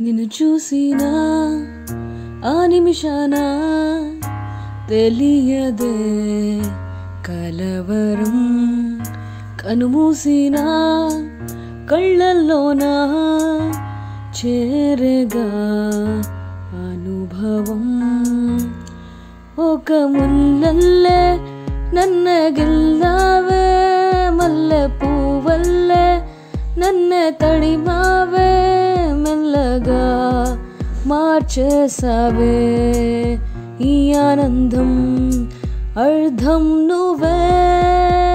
నిన్ను చూసిన ఆ నిమిషాన తెలియదే కలవరం కనుమూసిన కళ్ళల్లోన చేరగా అనుభవం ఒక ముల్లల్లే ನನ್ನ ಗೆಲ್ಲವೇ ಮಲ್ಲೆ పూవల్లే నన్నే తడిమావే మెల్లగా మార్చేసావే ఈ ఆనందం అర్థం నువ్వే